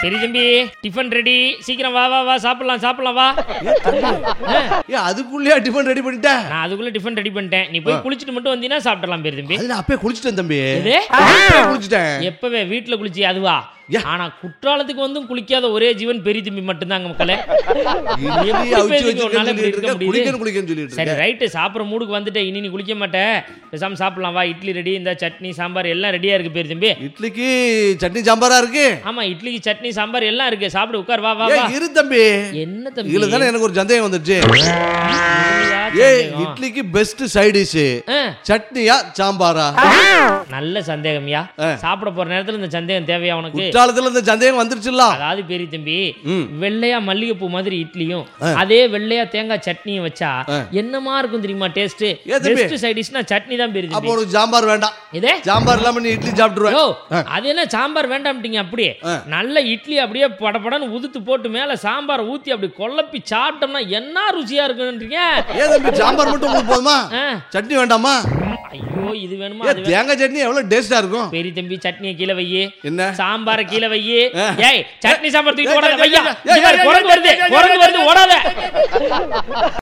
பெரிய தம்பி tiffin ready சீக்கிரம் வா வா வா சாப்பிடலாம் சாப்பிடலாம் வா ஆ, ஏ அதுக்குள்ளேயே டிஃபன் ரெடி பண்ணிட்டேன் நான் அதுக்குள்ள டிஃபன் ரெடி பண்ணிட்டேன் நீ போய் குளிச்சுட்டு மட்டும் வந்தீங்கன்னா சாப்பிடலாம் பெரிய தம்பி அதுல அப்பயே குளிச்சிட்டேன் தம்பி எது? அப்பயே குளிச்சிட்டேன் எப்பவே வீட்டுல குளிச்சி அதுவா யா. ஆனா குற்றாலத்துக்கு வந்தும் குளிக்காத ஒரே ஜீவன் பெரிய தம்பி மட்டும்தாங்க மக்களே இட்லி எப்படி அவிச்சு பேசுறீங்க? உன்னால வச்சிருக்கேன்னு இப்படி சொல்லிட்டு இருக்க இருக்க முடியுது? குளிக்கணும் குளிக்கணும் சொல்லிட்டு சரி இருக்க ரைட்டு சாப்பிட்ற மூடுக்கு வந்துட்டேன் இனி நீ குளிக்க மாட்டேன் பேசாம சாப்பிடலாம் வா இட்லி ரெடி இந்த சட்னி சாம்பார் எல்லாம் ரெடியா இருக்கு பெரிய தம்பி இட்லிக்கு சட்னி சாம்பாரா இருக்கு ஆமா இட்லிக்கு சட்னி சாம்பார் எல்லாம் இருக்கு சாப்பிடு உட்கார் வா வா ஏ வா இரு தம்பி என்ன தம்பி இதுல தானே எனக்கு ஒரு சந்தேகம் வந்துருச்சு இதுலயா ஏ சந்தேகம்? இட்லிக்கு பெஸ்ட் சைட் டிஷ் ஆ, சட்னியா சாம்பாரா நல்ல சந்தேகம்யா ஆ. சாப்பிட போற நேரத்துல இந்த சந்தேகம் தேவையா உனக்கு குற்றாலத்துல இந்த சந்தேகம் வந்துருச்சுல்ல அதாவது பெரிய தம்பி ம். வெள்ளையா மல்லிகைப்பூ மாதிரி இட்லியும் அதே வெள்ளையா தேங்காய் சட்னியும் வச்சா என்னமா இருக்கும் தெரியுமா டேஸ்ட் ஏ தம்பி. பெஸ்ட் சைட் டிஷ்னா சட்னி தான் பெரிய அப்போ தம்பி உனக்கு சாம்பார் வேண்டாம் இதே சாம்பார் இல்லாம நீ இட்லி சாப்பிட்டுருவேன் யோ அது என்ன சாம்பார் வேண்டாம்ட்டீங்க அப்படியே நல்ல இட்லி அப்படியே படபடன்னு உதுத்து போட்டு மேல சாம்பார் ஊத்தி அப்படி கொல்லப்பி சாப்பிட்டோம்னா என்ன ருசியா இருக்குன்றீங்க ஏ தம்பி சாம்பார் மட்டும் உங்களுக்கு போதுமா ஆ. சட்னி வேண்டாமா ஐயோ இது வேணுமா ஏ அது வேணுமா? தேங்காய் சட்னி எவ்வளவு டேஸ்டா இருக்கும் பெரிய தம்பி சட்னியை கீழே வையி என்ன சாம்பார கீழே வையி ஏய் சட்னி சாம்பார் தூக்கி ஏய், ஓடாத ஏய், வையா ஏய், ஏய், இங்க பாரு, ஏய், குரங்கு ஏய், வருது ஏய், ஏய், குரங்கு வருது ஓடாத